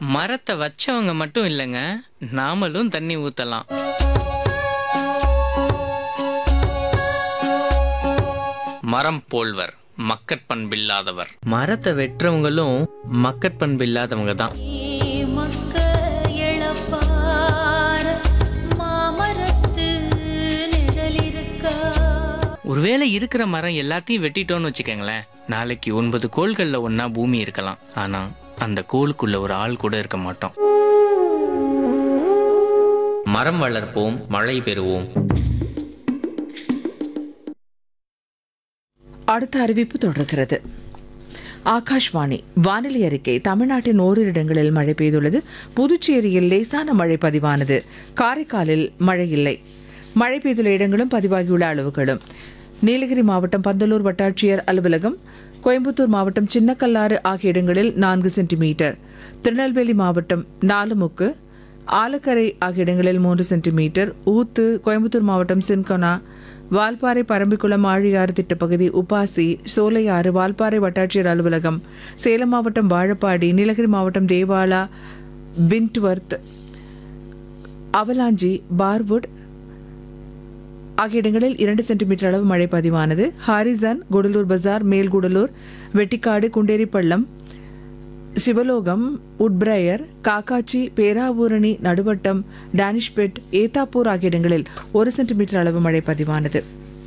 மரத்தை வச்சவங்க மட்டும் இல்லைங்க நாமளும் தண்ணி ஊத்தலாம் மரம் போல்வர் மக்கட்பண்பில்லாதவர் மரத்தை வெட்டுறவங்களும் மக்கட்பண்பில்லாதவங்க தான் மக்க எழப்பார மாமரத்து நிழலிருக்கா ஒருவேளை இருக்கிற மரம் எல்லாத்தையும் வெட்டிட்டோம்னு வச்சுக்கோங்களேன் நாளைக்கு ஒன்பது கோள்கள்ல ஒண்ணா பூமி இருக்கலாம் ஆனா அந்த கோளுக்குள்ள ஒரு ஆள் கூட இருக்க மாட்டோம் மரம் வளர்ப்போம் மழை பெறுவோம் அடுத்த அறிவிப்பு தொடர்கிறது ஆகாஷ்வாணி வானிலை அறிக்கை தமிழ்நாட்டின் ஓரிரு இடங்களில் மழை பெய்துள்ளது புதுச்சேரியில் லேசான மழை பதிவானது காரைக்காலில் மழை இல்லை மழை பெய்துள்ள இடங்களும் பதிவாகியுள்ள அளவுகளும் நீலகிரி மாவட்டம் பந்தலூர் வட்டாட்சியர் அலுவலகம் கோயம்புத்தூர் மாவட்டம் சின்னக்கல்லாறு ஆகிய இடங்களில் நான்கு சென்டிமீட்டர் திருநெல்வேலி மாவட்டம் நாலுமுக்கு ஆலக்கரை ஆகிய இடங்களில் மூன்று சென்டிமீட்டர் ஊத்து கோயம்புத்தூர் மாவட்டம் சின்கொனா வால்பாறை பரம்பிக்குளம் ஆழியாறு திட்டப்பகுதி உபாசி சோலையாறு வால்பாறை வட்டாட்சியர் அலுவலகம் சேலம் மாவட்டம் வாழப்பாடி நீலகிரி மாவட்டம் தேவாலா விண்ட்வர்த் அவலாஞ்சி பார்வுட் ஆகிய இடங்களில் இரண்டு சென்டிமீட்டர் அளவு மழை பதிவானது ஹாரிசன் குடலூர் பஜார் மேல்குடலூர் வெட்டிக்காடு குண்டேரிப்பள்ளம் சிவலோகம் உட்பிரயர் காக்காச்சி பேராவூரணி நடுவட்டம் டானிஷ்பெட் ஏத்தாப்பூர் ஆகிய இடங்களில் ஒரு சென்டிமீட்டர் அளவு மழை பதிவானது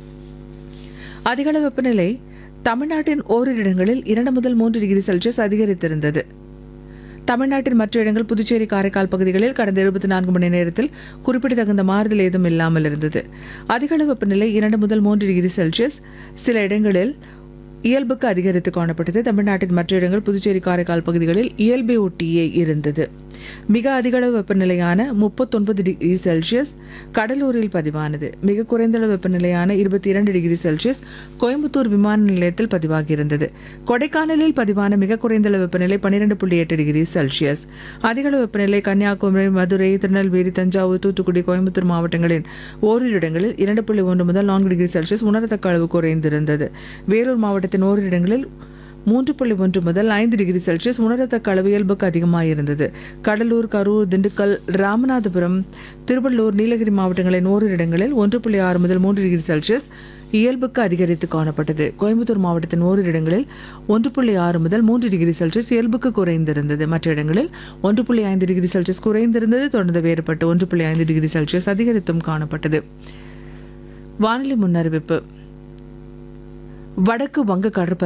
அதிகள வெப்பநிலை தமிழ்நாட்டின் ஓரிரு இடங்களில் இரண்டு முதல் மூன்று டிகிரி செல்சியஸ் அதிகரித்திருந்தது தமிழ்நாட்டின் மற்ற இடங்கள் புதுச்சேரி காரைக்கால் பகுதிகளில் கடந்த இருபத்தி நான்கு மணி நேரத்தில் குறிப்பிடத்தகுந்த மாறுதல் ஏதும் இல்லாமல் இருந்தது அதிகளவு வெப்பநிலை இரண்டு முதல் மூன்று டிகிரி செல்சியஸ் சில இடங்களில் இயல்புக்கு அதிகரித்து காணப்பட்டது தமிழ்நாட்டின் மற்ற இடங்கள் புதுச்சேரி காரைக்கால் பகுதிகளில் இயல்பை ஒட்டியே இருந்தது மிக அதிகளவு வெப்பநிலையான முப்பத்தொன்பது டிகிரி செல்சியஸ் கடலூரில் பதிவானது மிக குறைந்தளவு வெப்பநிலையான இருபத்தி இரண்டு டிகிரி செல்சியஸ் கோயம்புத்தூர் விமான நிலையத்தில் பதிவாகியிருந்தது கொடைக்கானலில் பதிவான மிக குறைந்தளவு வெப்பநிலை பன்னிரெண்டு புள்ளி எட்டு டிகிரி செல்சியஸ் அதிகளவு வெப்பநிலை கன்னியாகுமரி மதுரை திருநெல்வேலி தஞ்சாவூர் தூத்துக்குடி கோயம்புத்தூர் மாவட்டங்களின் ஓரிரு இடங்களில் இரண்டு புள்ளி ஒன்று முதல் நான்கு டிகிரி செல்சியஸ் உணரத்தக்க அளவு குறைந்திருந்தது வேலூர் மாவட்டத்தின் ஓரிரு இடங்களில் மூன்று புள்ளி ஒன்று முதல் ஐந்து டிகிரி செல்சியஸ் உணரத்தக்க அளவு இயல்புக்கு அதிகமாக இருந்தது கடலூர் கரூர் திண்டுக்கல் ராமநாதபுரம் திருவள்ளூர் நீலகிரி மாவட்டங்களின் ஓரிரு இடங்களில் ஒன்று புள்ளி ஆறு முதல் மூன்று டிகிரி செல்சியஸ் இயல்புக்கு அதிகரித்து காணப்பட்டது கோயம்புத்தூர் மாவட்டத்தின் ஓரிரு இடங்களில் ஒன்று புள்ளி ஆறு முதல் மூன்று டிகிரி செல்சியஸ் இயல்புக்கு குறைந்திருந்தது மற்ற இடங்களில் ஒன்று புள்ளி ஐந்து டிகிரி செல்சியஸ் குறைந்திருந்தது தொடர்ந்து வேறுபட்டு ஒன்று புள்ளி ஐந்து டிகிரி செல்சியஸ் அதிகரித்தும் காணப்பட்டது வானிலை முன்னறிவிப்பு வடக்கு வங்க கடற்பரப்பு